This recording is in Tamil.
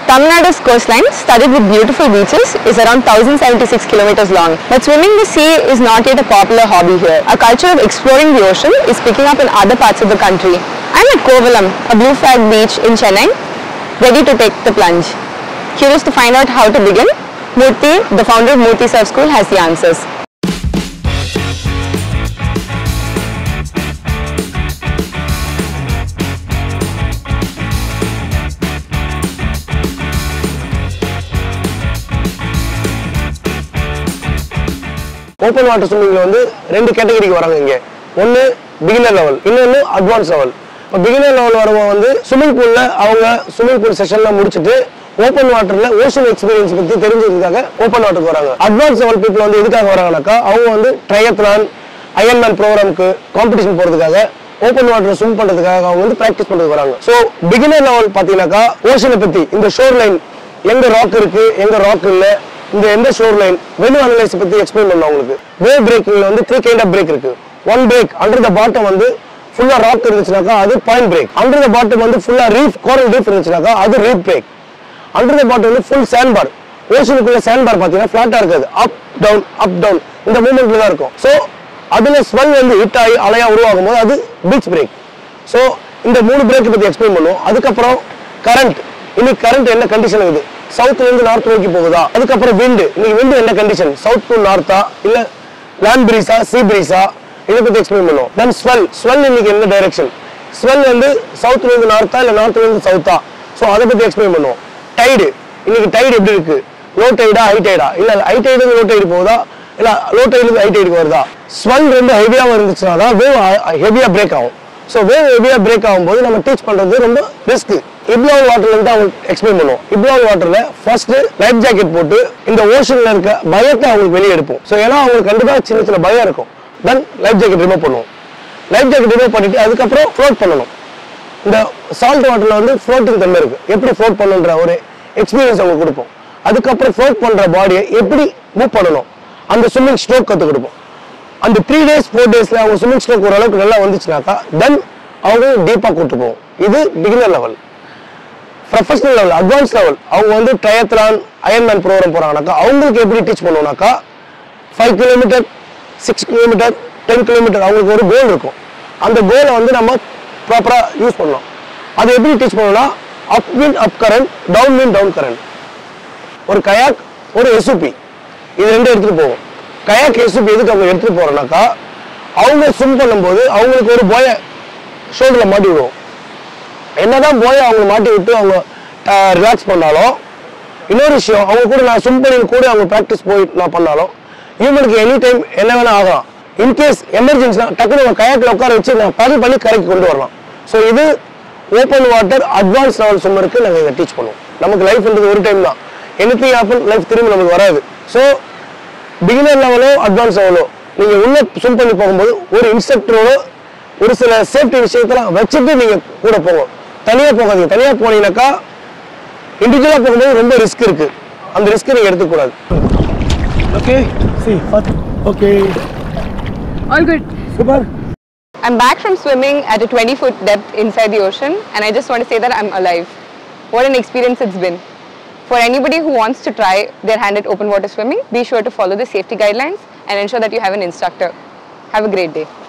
Tamil Nadu's coastline, studded with beautiful beaches, is around 1076 kilometers long. But swimming the sea is not yet a popular hobby here. A culture of exploring the ocean is picking up in other parts of the country. I'm at Kovalam, a blue flag beach in Chennai, ready to take the plunge. Curious to find out how to begin? Murthy, the founder of Murthy Surf School, has the answers. Open water ஸ்விம்மிங்ல வந்து ரெண்டு கேட்டகரிக்கு வராங்க இங்க ஒன்று பிகினர் லெவல் இன்னொன்று அட்வான்ஸ் லெவல் இப்போ பிகினர் லெவல் வரவங்க வந்து ஸ்விம்மிங் பூல்ல அவங்க ஸ்விம்மிங் பூல் செஷன்லாம் முடிச்சுட்டு ஓப்பன் வாட்டர்ல ஓஷன் எக்ஸ்பீரியன்ஸ் பத்தி தெரிஞ்சதுக்காக ஓப்பன் வாட்டருக்கு வராங்க அட்வான்ஸ் லெவல் பீப்புள் வந்து எதுக்காக வராங்கனாக்கா அவங்க வந்து ட்ரையத்லான் அயன்மேன் ப்ரோக்ராமுக்கு காம்படிஷன் போறதுக்காக ஓப்பன் வாட்டர் ஸ்விம் பண்றதுக்காக அவங்க வந்து பிராக்டிஸ் பண்றதுக்கு வராங்க ஸோ பிகினர் லெவல் பாத்தீங்கன்னாக்கா ஓஷனை பத்தி இந்த ஷோர் லைன் எங்க ராக் இருக்கு எங்க ராக் இல்ல இந்த எந்த ஷோர் லைன் வெனு அனலைஸ் பத்தி எக்ஸ்பிளைன் பண்ணலாம் உங்களுக்கு வேவ் பிரேக்கிங்ல வந்து த்ரீ கைண்ட் ஆஃப் பிரேக் இருக்கு one break under the bottom வந்து ஃபுல்லா ராக் இருந்துச்சுனாக்கா அது point break under the bottom வந்து ஃபுல்லா ரீஃப் கோரல் ரீஃப் இருந்துச்சுனாக்கா அது reef break under the bottom வந்து ஃபுல் சேண்ட் பார் ஓஷனுக்குள்ள சேண்ட் பார் பாத்தீங்கன்னா ஃபிளாட்டா இருக்காது அப் டவுன் அப் டவுன் இந்த மூமெண்ட்ல தான் இருக்கும் ஸோ அதுல ஸ்வெல் வந்து ஹிட் ஆகி அலையா உருவாகும் போது அது பீச் பிரேக் ஸோ இந்த மூணு பிரேக் பத்தி எக்ஸ்பிளைன் பண்ணுவோம் அதுக்கப்புறம் கரண்ட் இன்னைக்கு கரண்ட் என்ன கண்டிஷன் இருக்குது சவுத்ல இருந்து நார்த் நோக்கி போகுதா அதுக்கப்புறம் விண்டு இன்னைக்கு விண்டு என்ன கண்டிஷன் சவுத் டு நார்த்தா இல்ல லேண்ட் பிரீஸா சீ பிரீஸா இதை பத்தி எக்ஸ்பிளைன் பண்ணுவோம் தென் ஸ்வெல் ஸ்வெல் இன்னைக்கு என்ன டைரக்ஷன் ஸ்வெல் வந்து சவுத்ல இருந்து நார்த்தா இல்ல நார்த்ல இருந்து சவுத்தா ஸோ அதை பத்தி எக்ஸ்பிளைன் பண்ணுவோம் டைடு இன்னைக்கு டைடு எப்படி இருக்கு லோ டைடா ஹை டைடா இல்ல ஹை டைடு லோ டைடு போகுதா இல்ல லோ டைடு ஹை டைடுக்கு வருதா ஸ்வெல் ரொம்ப ஹெவியாக இருந்துச்சுன்னா தான் வேவ் ஹெவியாக பிரேக் ஆகும் ஸோ வேவ் ஹெவியாக பிரேக் ஆகும்போது நம்ம டீச் பண்றது ரொம்ப ரிஸ்க் இப்ளோன் வாட்டர்ல இருந்து அவங்களுக்கு எக்ஸ்பிளைன் பண்ணுவோம் இப்ளோன் வாட்டர்ல ஃபர்ஸ்ட் லைஃப் ஜாக்கெட் போட்டு இந்த ஓஷன்ல இருக்க பயத்தை அவங்களுக்கு வெளியே எடுப்போம் ஸோ ஏன்னா அவங்களுக்கு கண்டிப்பா சின்ன சின்ன பயம் இருக்கும் தென் லைஃப் ஜாக்கெட் ரிமூவ் பண்ணுவோம் லைஃப் ஜாக்கெட் ரிமூவ் பண்ணிட்டு அதுக்கப்புறம் ஃப்ளோட் பண்ணணும் இந்த சால்ட் வாட்டர்ல வந்து ஃப்ளோட்டிங் தன்மை இருக்கு எப்படி ஃப்ளோட் பண்ணுன்ற ஒரு எக்ஸ்பீரியன்ஸ் அவங்களுக்கு கொடுப்போம் அதுக்கப்புறம் ஃப்ளோட் பண்ற பாடியை எப்படி மூவ் பண்ணணும் அந்த ஸ்விம்மிங் ஸ்ட்ரோக் கற்றுக் கொடுப்போம் அந்த த்ரீ டேஸ் ஃபோர் டேஸ்ல அவங்க ஸ்விம்மிங் ஸ்ட்ரோக் ஓரளவுக்கு நல்லா வந்துச்சுனாக்கா தென் அவங்க டீப்பாக கூட்டு போவோம் இது beginner level professional level advance level அவங்க வந்து டயத்லான் அயன்மேன் ப்ரோக்ராம் போறாங்கனாக்கா அவங்களுக்கு எப்படி டீச் பண்ணுவோம்னாக்கா five kilometre six kilometre ten kilometre அவங்களுக்கு ஒரு கோல் இருக்கும் அந்த கோலை வந்து நம்ம ப்ராப்பராக யூஸ் பண்ணணும் அது எப்படி டீச் பண்ணணும்னா up wind up current down wind down current ஒரு கயாக் ஒரு எஸ்யூபி இது ரெண்டும் எடுத்துட்டு போவோம் கயாக் எஸ்யூபி எதுக்கு அவங்க எடுத்துட்டு போறோம்னாக்கா அவங்க ஸ்விம் பண்ணும்போது அவங்களுக்கு ஒரு போய ஷோல்டரில் மாட்டி விடுவோம் என்னதான் போய் அவங்க மாட்டி விட்டு அவங்க ரிலாக்ஸ் பண்ணாலும் இன்னொரு விஷயம் அவங்க கூட நான் ஸ்விம் பண்ணி கூட அவங்க ப்ராக்டிஸ் போய் நான் பண்ணாலும் இவங்களுக்கு எனி டைம் என்ன வேணா ஆகலாம் இன்கேஸ் எமர்ஜென்சினா டக்குனு அவங்க கயாக்கில் உட்கார வச்சு நான் பேடல் பண்ணி கரைக்கு கொண்டு வரலாம் ஸோ இது ஓப்பன் வாட்டர் அட்வான்ஸ் லெவல் ஸ்விம்மருக்கு நாங்கள் இதை டீச் பண்ணுவோம் நமக்கு லைஃப்ன்றது ஒரு டைம் தான் எனி ஆப்பன் லைஃப் திரும்பி நமக்கு வராது ஸோ பிகினர் லெவலோ அட்வான்ஸ் லெவலோ நீங்கள் உள்ள ஸ்விம் பண்ணி போகும்போது ஒரு இன்ஸ்ட்ரக்டரோட ஒரு சில சேஃப்டி விஷயத்தெல்லாம் வச்சுட்டு நீங்கள் கூட போங்க தனியாக போகாதீங்க தனியாக போனீங்கன்னாக்கா இண்டிவிஜுவலாக போகும்போது ரொம்ப ரிஸ்க் இருக்கு அந்த ரிஸ்க் நீங்கள் எடுத்துக்கூடாது Okay, see, what? Okay, All good. super. I'm back from swimming at a 20 foot depth inside the ocean, and I just want to say that I'm alive. What an experience it's been. For anybody who wants to try their hand at open water swimming, be sure to follow the safety guidelines and ensure that you have an instructor. Have a great day.